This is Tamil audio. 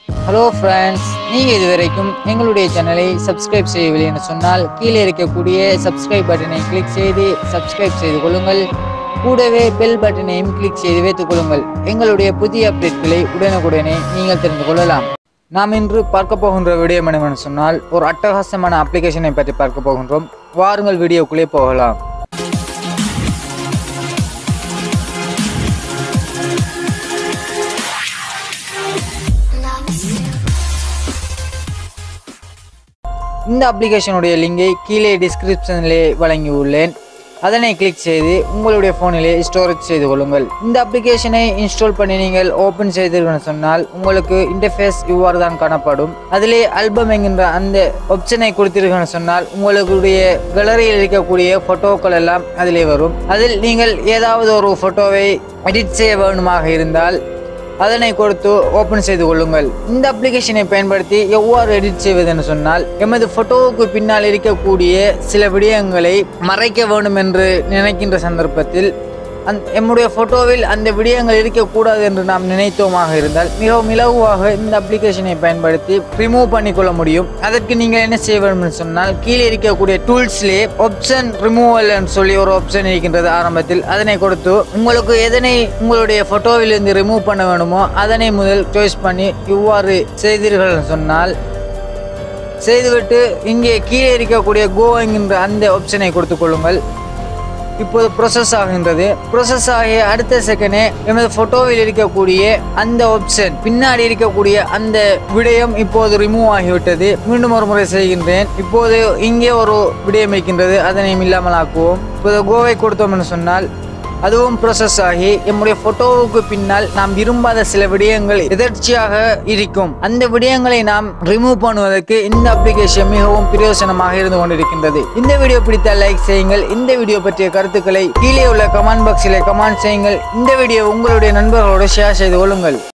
ஹலோ ஃப்ரெண்ட்ஸ் நீங்கள் இதுவரைக்கும் எங்களுடைய சேனலை சப்ஸ்கிரைப் செய்யவில்லை என்று சொன்னால் கீழே இருக்கக்கூடிய சப்ஸ்கிரைப் பட்டனை கிளிக் செய்து சப்ஸ்கிரைப் செய்து கொள்ளுங்கள் கூடவே பெல் பட்டனையும் கிளிக் செய்து வைத்துக் கொள்ளுங்கள் எங்களுடைய புதிய அப்டேட்களை உடனுக்குடனே நீங்கள் தெரிந்து கொள்ளலாம் நாம் இன்று பார்க்க போகின்ற விடயம் என்னவென்று சொன்னால் ஒரு அட்டகாசமான அப்ளிகேஷனை பற்றி பார்க்க போகின்றோம் வாருங்கள் வீடியோக்குள்ளே போகலாம் இந்த அப்ளிகேஷனுடைய லிங்கை கீழே டிஸ்கிரிப்ஷனிலே வழங்கியுள்ளேன் அதனை கிளிக் செய்து உங்களுடைய ஃபோனிலே ஸ்டோரேஜ் செய்து கொள்ளுங்கள் இந்த அப்ளிகேஷனை இன்ஸ்டால் பண்ணி நீங்கள் ஓப்பன் செய்தீர்கள் சொன்னால் உங்களுக்கு இன்டர்ஃபேஸ் இவ்வாறு தான் காணப்படும் அதிலே ஆல்பம் என்கின்ற அந்த ஆப்ஷனை கொடுத்தீர்கள் சொன்னால் உங்களுடைய கேலரியில் இருக்கக்கூடிய ஃபோட்டோக்கள் எல்லாம் அதிலே வரும் அதில் நீங்கள் ஏதாவது ஒரு ஃபோட்டோவை எடிட் செய்ய வேண்டுமாக இருந்தால் அதனை கொடுத்து ஓபன் செய்து கொள்ளுங்கள் இந்த அப்ளிகேஷனை பயன்படுத்தி எவ்வாறு எடிட் செய்வதென்று சொன்னால் எமது போட்டோவுக்கு பின்னால் இருக்கக்கூடிய சில விடயங்களை மறைக்க வேண்டும் என்று நினைக்கின்ற சந்தர்ப்பத்தில் அந் எம்முடைய போட்டோவில் அந்த விடயங்கள் இருக்கக்கூடாது என்று நாம் நினைத்தோமாக இருந்தால் மிகவும் இலகுவாக இந்த அப்ளிகேஷனை பயன்படுத்தி ரிமூவ் பண்ணிக்கொள்ள முடியும் அதற்கு நீங்கள் என்ன செய்ய வேண்டும் என்று சொன்னால் கீழே இருக்கக்கூடிய டூல்ஸ்லே ஆப்ஷன் ரிமூவல் சொல்லி ஒரு ஆப்ஷன் இருக்கின்றது ஆரம்பத்தில் அதனை கொடுத்து உங்களுக்கு எதனை உங்களுடைய போட்டோவில் இருந்து ரிமூவ் பண்ண வேண்டுமோ அதனை முதல் சாய்ஸ் பண்ணி இவ்வாறு செய்தீர்கள் என்று சொன்னால் செய்துவிட்டு இங்கே கீழே இருக்கக்கூடிய கோ என்கின்ற அந்த ஆப்ஷனை கொடுத்துக் கொள்ளுங்கள் இப்போது ப்ரொசஸ் ஆகின்றது ப்ரொசஸ் ஆகிய அடுத்த செகண்டே எமது போட்டோவில் இருக்கக்கூடிய அந்த ஆப்ஷன் பின்னாடி இருக்கக்கூடிய அந்த விடயம் இப்போது ரிமூவ் ஆகிவிட்டது மீண்டும் ஒரு முறை செய்கின்றேன் இப்போது இங்கே ஒரு விடயம் இருக்கின்றது அதனை இல்லாமல் ஆக்குவோம் இப்போது கோவை கொடுத்தோம் என்று சொன்னால் அதுவும் ப்ரோசஸ் ஆகி நம்முடைய போட்டோவுக்கு பின்னால் நாம் விரும்பாத சில விடயங்கள் எதர்ச்சியாக இருக்கும் அந்த விடயங்களை நாம் ரிமூவ் பண்ணுவதற்கு இந்த அப்ளிகேஷன் மிகவும் பிரயோசனமாக இருந்து கொண்டிருக்கின்றது இந்த வீடியோ பிடித்தால் லைக் செய்யுங்கள் இந்த வீடியோ பற்றிய கருத்துக்களை கீழே உள்ள கமெண்ட் பாக்ஸில் கமெண்ட் செய்யுங்கள் இந்த வீடியோ உங்களுடைய நண்பர்களோடு ஷேர் செய்து கொள்ளுங்கள்